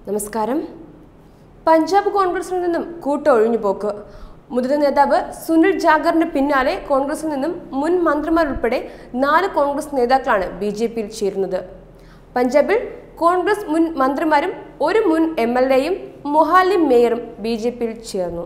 നമസ്കാരം പഞ്ചാബ് കോൺഗ്രസിൽ നിന്നും കൂട്ടൊഴിഞ്ഞുപോക്ക് മുതിർന്ന നേതാവ് സുനിൽ ജാഗറിന് പിന്നാലെ കോൺഗ്രസിൽ നിന്നും മുൻ മന്ത്രിമാരുൾപ്പെടെ നാല് കോൺഗ്രസ് നേതാക്കളാണ് ബി ജെ പിയിൽ ചേരുന്നത് പഞ്ചാബിൽ കോൺഗ്രസ് മുൻ മന്ത്രിമാരും ഒരു മുൻ എം എൽ എയും മൊഹാലി മേയറും ബി ജെ പിയിൽ ചേർന്നു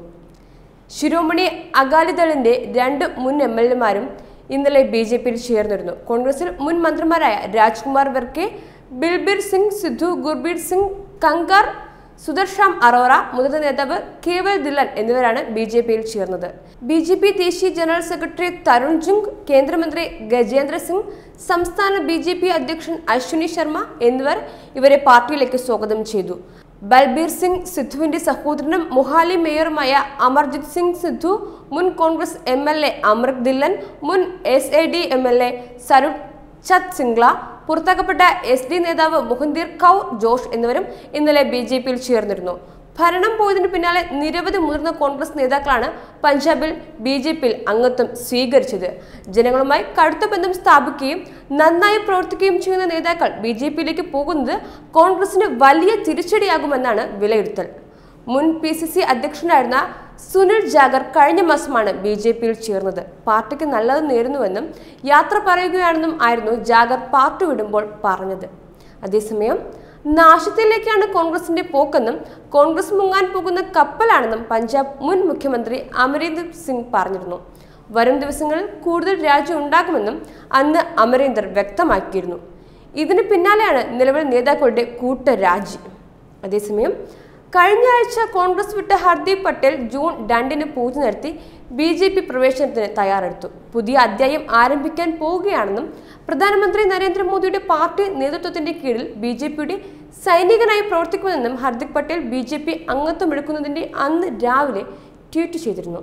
ശിരോമണി അകാലിദളിന്റെ രണ്ട് മുൻ എം എൽ എമാരും ഇന്നലെ ബി ജെ പിയിൽ ചേർന്നിരുന്നു കോൺഗ്രസിൽ മുൻ മന്ത്രിമാരായ രാജ്കുമാർ വെർക്കെ ബിൽബിർ സിംഗ് സിദ്ധു ഗുർബീർ സിംഗ് കങ്കാർ സുദർശാം അറോറ മുതിർന്ന നേതാവ് കേവൽ ദില്ലൻ എന്നിവരാണ് ബി ജെ പിയിൽ ചേർന്നത് ബി ജെ പി ദേശീയ ജനറൽ സെക്രട്ടറി തരുൺ ജുങ് കേന്ദ്രമന്ത്രി ഗജേന്ദ്ര സിംഗ് സംസ്ഥാന ബി ജെ പി അധ്യക്ഷൻ അശ്വിനി ശർമ്മ എന്നിവർ ഇവരെ പാർട്ടിയിലേക്ക് സ്വാഗതം ചെയ്തു ബൽബീർ സിംഗ് സിദ്ധുവിന്റെ സഹോദരനും മൊഹാലി മേയറുമായ അമർജിത് സിംഗ് സിദ്ധു മുൻ Congress M L A Amrit Dhillon മുൻ S A D M L A Sarup Chand Singla പുറത്താക്കപ്പെട്ട എസ് ഡി നേതാവ് മുഹന്ദീർ കൗർ ജോഷ് എന്നിവരും ഇന്നലെ ബി ജെ പിയിൽ ചേർന്നിരുന്നു ഭരണം പോയതിനു പിന്നാലെ നിരവധി മുതിർന്ന കോൺഗ്രസ് നേതാക്കളാണ് പഞ്ചാബിൽ ബി ജെ പിയിൽ അംഗത്വം സ്വീകരിച്ചത് ജനങ്ങളുമായി കടുത്ത ബന്ധം സ്ഥാപിക്കുകയും നന്നായി പ്രവർത്തിക്കുകയും ചെയ്യുന്ന നേതാക്കൾ ബി ജെ പിയിലേക്ക് പോകുന്നത് കോൺഗ്രസിന് വലിയ തിരിച്ചടിയാകുമെന്നാണ് വിലയിരുത്തൽ മുൻ പി സി സി അധ്യക്ഷനായിരുന്ന സുനിൽ ജാഗർ കഴിഞ്ഞ മാസമാണ് ബി ജെ പിയിൽ ചേർന്നത് പാർട്ടിക്ക് നല്ലത് നേരുന്നുവെന്നും യാത്ര പറയുകയാണെന്നും ആയിരുന്നു ജാഗർ പാർട്ടി വിടുമ്പോൾ പറഞ്ഞത് അതേസമയം നാശത്തിലേക്കാണ് കോൺഗ്രസിന്റെ പോക്കെന്നും കോൺഗ്രസ് മുങ്ങാൻ പോകുന്ന കപ്പലാണെന്നും പഞ്ചാബ് മുൻ മുഖ്യമന്ത്രി അമരീന്ദർ സിംഗ് പറഞ്ഞിരുന്നു വരും ദിവസങ്ങളിൽ കൂടുതൽ രാജ്യം ഉണ്ടാകുമെന്നും അന്ന് അമരീന്ദർ വ്യക്തമാക്കിയിരുന്നു ഇതിന് പിന്നാലെയാണ് നിലവിൽ നേതാക്കളുടെ കൂട്ടരാജി അതേസമയം കഴിഞ്ഞ ആഴ്ച കോൺഗ്രസ് വിട്ട ഹർദീപ് പട്ടേൽ ജൂൺ രണ്ടിന് പൂജ നടത്തി ബി ജെ പി പ്രവേശനത്തിന് തയ്യാറെടുത്തു പുതിയ അധ്യായം ആരംഭിക്കാൻ പോവുകയാണെന്നും പ്രധാനമന്ത്രി നരേന്ദ്രമോദിയുടെ പാർട്ടി നേതൃത്വത്തിന്റെ കീഴിൽ ബി ജെ പിയുടെ സൈനികനായി പ്രവർത്തിക്കുമെന്നും Hardik Patel B J P അംഗത്വം എടുക്കുന്നതിന്റെ അന്ന് രാവിലെ ട്വീറ്റ് ചെയ്തിരുന്നു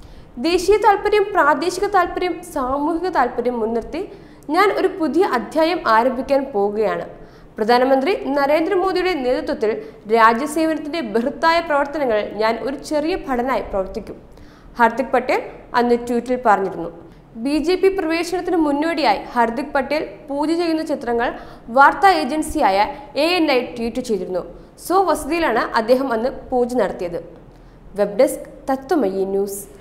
ദേശീയ താല്പര്യം പ്രാദേശിക താല്പര്യം സാമൂഹിക താല്പര്യം മുൻനിർത്തി ഞാൻ ഒരു പുതിയ അധ്യായം ആരംഭിക്കാൻ പോവുകയാണ് പ്രധാനമന്ത്രി നരേന്ദ്രമോദിയുടെ നേതൃത്വത്തിൽ രാജ്യസേവനത്തിന്റെ ബൃഹത്തായ പ്രവർത്തനങ്ങളിൽ ഞാൻ ഒരു ചെറിയ ഭടനായി പ്രവർത്തിക്കും ഹർദിക് പട്ടേൽ അന്ന് ട്വീറ്റിൽ പറഞ്ഞിരുന്നു ബി ജെ പി പ്രവേശനത്തിന് മുന്നോടിയായി ഹർദിക് പട്ടേൽ പൂജ ചെയ്യുന്ന ചിത്രങ്ങൾ വാർത്താ ഏജൻസിയായ എ എൻ ഐ ട്വീറ്റ് ചെയ്തിരുന്നു സോ വസതിയിലാണ് അദ്ദേഹം അന്ന് പൂജ നടത്തിയത് വെബ് ഡെസ്ക് തത്വമയി ന്യൂസ്